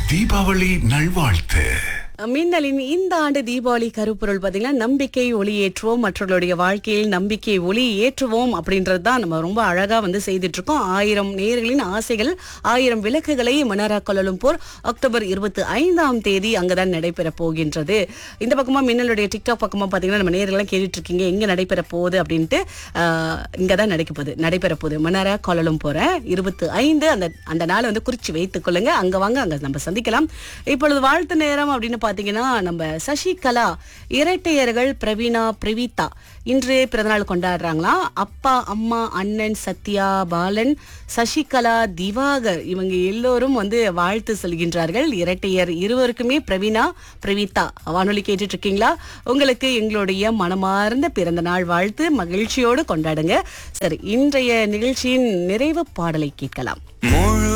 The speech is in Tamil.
தீபாவளி நல்வாழ்த்து மின்னலின் இந்த ஆண்டு தீபாவளி கருப்பொருள் பாத்தீங்கன்னா நம்பிக்கை ஒளி ஏற்றுவோம் மற்றவர்களுடைய வாழ்க்கையில் நம்பிக்கை ஒளி ஏற்றுவோம் அப்படின்றது தான் நம்ம ரொம்ப அழகா வந்து செய்துட்டு இருக்கோம் ஆயிரம் நேர்களின் ஆசைகள் ஆயிரம் விளக்குகளை மனாரா கோலலும்பூர் அக்டோபர் இருபத்தி ஐந்தாம் தேதி அங்கதான் நடைபெற போகின்றது இந்த பக்கமா மின்னலுடைய டிக்டாக் பக்கமா பாத்தீங்கன்னா நம்ம நேர்கள்லாம் கேட்டுட்டு இருக்கீங்க எங்க நடைபெற போகுது அப்படின்ட்டு ஆஹ், இங்கதான் நடைக்க போகுது நடைபெற போகுது மனாரா கோலலும்பூர் இருபத்தி ஐந்து அந்த அந்த நாளை வந்து குறிச்சு வைத்துக் கொள்ளுங்க அங்க வாங்க அங்க நம்ம சந்திக்கலாம் இப்பொழுது வாழ்த்து நேரம் அப்படின்னு பாத்தீங்கன்னா நம்ம சசிகலா இரட்டையர்கள் பிரவீனா பிரவீதா இன்று பிறந்தநாள் கொண்டாடுறாங்களாம் அப்பா அம்மா அண்ணன் சத்யா பாலன் சசிகலா திவாகர் இவங்க எல்லோரும் வந்து வாழ்த்து சொல்கின்றார்கள் இரட்டையர் இருவருக்குமே பிரவீனா பிரவீதா வானொலி கேட்டுட்டு இருக்கீங்களா உங்களுக்கு எங்களுடைய மனமார்ந்த பிறந்த நாள் வாழ்த்து மகிழ்ச்சியோடு கொண்டாடுங்க சரி இன்றைய நிகழ்ச்சியின் நிறைவு பாடலை கேட்கலாம் முழு